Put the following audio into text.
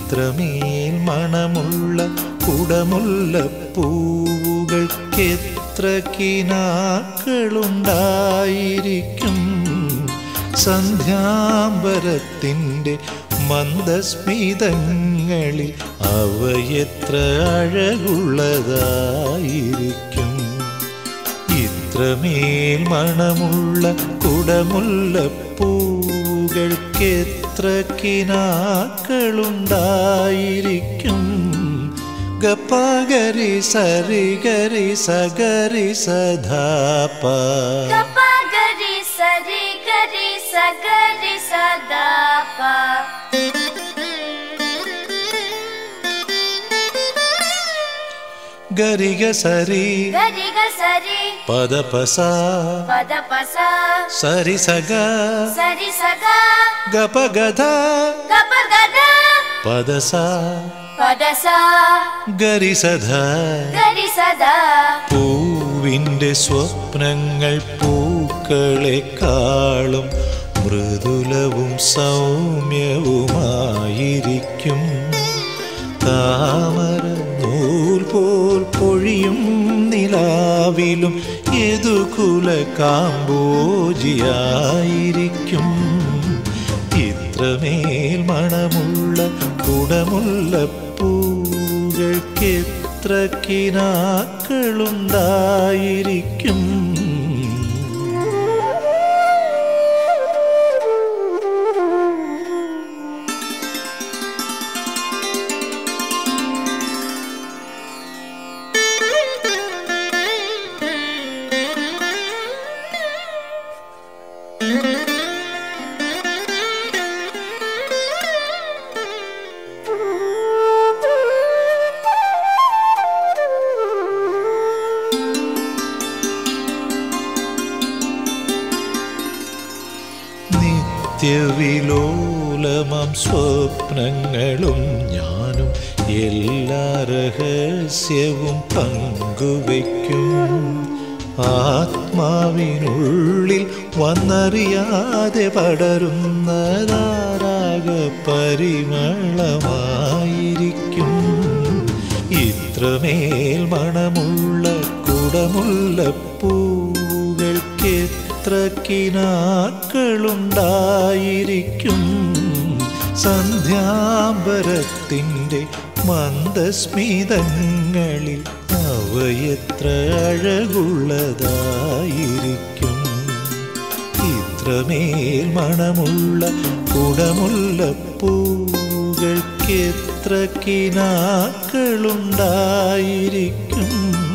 ഇത്രമേൽ മണമുള്ള കുടമുള്ള പൂവുകൾക്കെത്ര കിനാക്കളുണ്ടായിരിക്കും സന്ധ്യാംബരത്തിൻ്റെ മന്ദസ്മിതങ്ങളിൽ അവയെത്ര അഴകുള്ളതായിരിക്കും ഇത്രമേൽ മണമുള്ള കുടമുള്ള പൂകൾക്കെത്ര കിനാക്കളുണ്ടായിരിക്കും ഗപ്പഗരി സരി ഗരി സഗരി സധാപ ಗಪ ಗರಿ ಸರಿ ಗರಿ ಸಗರಿ ಸದಾಪ ഗരിഗ സരി ಗರಿ ಗ ಸರಿ പദപസ ಪದ ಪಸ സരി സഗ ಸರಿ ಸಗ ഗപഗധ ಗಪ ಗದ പദസ ಪದ ಸ ഗരി സധ ಗರಿ ಸದಾ പൂവിൻ്റെ സ്വപ്നങ്ങൾ പൂക്കളെക്കാളും മൃദുലവും സൗമ്യവുമായിരിക്കും താമര നൂൽ പോൽ പൊഴിയും നിലാവിലും യദുകുല കാമ്പോജിയായിരിക്കും ഇത്രമേൽ മണമുള്ള കുടമുള്ള പൂകൾക്കെത്ര കിനാക്കളുണ്ടായിരിക്കും നിത്യവിലോലമം സ്വപ്നങ്ങളും ഞാനും എല്ലാ രഹസ്യവും പങ്കുവയ്ക്കും ആത്മാവിനുള്ളിൽ വന്നറിയാതെ പടരുന്നതാരാഗ പരിമളമായിരിക്കും ഇത്രമേൽ മണമുള്ള കുടമുള്ള പൂകൾക്കെത്ര കിനാക്കളുണ്ടായിരിക്കും സന്ധ്യാംബരത്തിൻ്റെ മന്ദസ്മിതങ്ങളിൽ അവയെത്ര അഴകുള്ളതായിരിക്കും ഇത്രമേൽ മണമുള്ള കുടമുള്ള പൂകൾക്കെത്ര കിനാക്കളുണ്ടായിരിക്കും